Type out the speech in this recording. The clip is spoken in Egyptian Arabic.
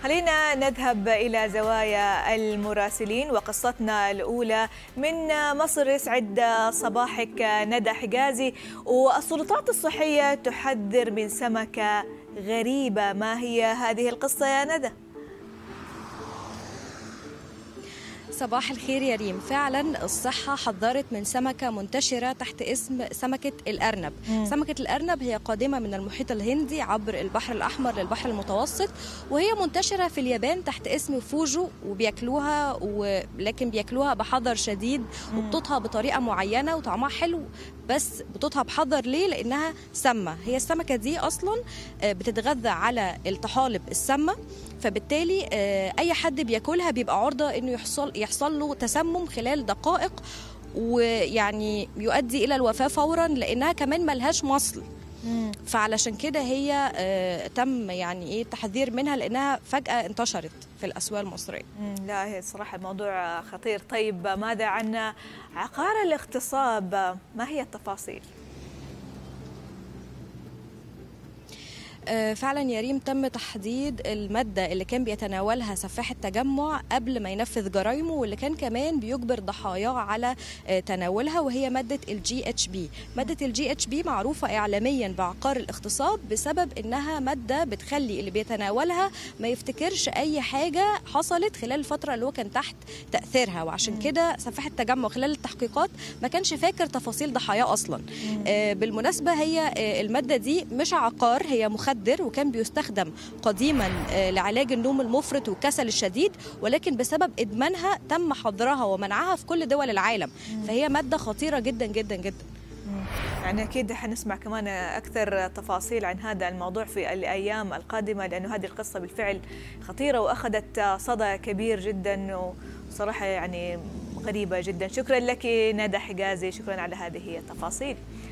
خلينا نذهب إلى زوايا المراسلين وقصتنا الأولى من مصر يسعد صباحك ندى حجازي والسلطات الصحية تحذر من سمكة غريبة ما هي هذه القصة يا ندى؟ صباح الخير يا ريم فعلا الصحة حذرت من سمكة منتشرة تحت اسم سمكة الأرنب مم. سمكة الأرنب هي قادمة من المحيط الهندي عبر البحر الأحمر للبحر المتوسط وهي منتشرة في اليابان تحت اسم فوجو وبياكلوها ولكن بياكلوها بحذر شديد وبتطهى بطريقة معينة وطعمها حلو بس بتطهى بحذر ليه لأنها سامة هي السمكة دي أصلا بتتغذى على الطحالب السامة فبالتالي اي حد بياكلها بيبقى عرضه انه يحصل يحصل له تسمم خلال دقائق ويعني يؤدي الى الوفاه فورا لانها كمان ملهاش مصل فعلشان كده هي تم يعني ايه التحذير منها لانها فجاه انتشرت في الاسواق المصريه لا هي صراحه الموضوع خطير طيب ماذا عن عقار الاغتصاب ما هي التفاصيل فعلا يا ريم تم تحديد المادة اللي كان بيتناولها سفاح التجمع قبل ما ينفذ جرائمه واللي كان كمان بيجبر ضحاياه على تناولها وهي مادة الجي اتش بي مادة الجي اتش بي معروفة إعلاميا بعقار الاغتصاب بسبب إنها مادة بتخلي اللي بيتناولها ما يفتكرش أي حاجة حصلت خلال الفترة اللي هو كان تحت تأثيرها وعشان كده سفاح التجمع خلال التحقيقات ما كانش فاكر تفاصيل ضحاياه أصلا بالمناسبة هي المادة دي مش عقار هي مخدر مخدر وكان بيستخدم قديما لعلاج النوم المفرط والكسل الشديد ولكن بسبب ادمانها تم حظرها ومنعها في كل دول العالم فهي ماده خطيره جدا جدا جدا يعني اكيد حنسمع كمان اكثر تفاصيل عن هذا الموضوع في الايام القادمه لانه هذه القصه بالفعل خطيره واخذت صدى كبير جدا وصراحه يعني غريبه جدا شكرا لك ندى حجازي شكرا على هذه التفاصيل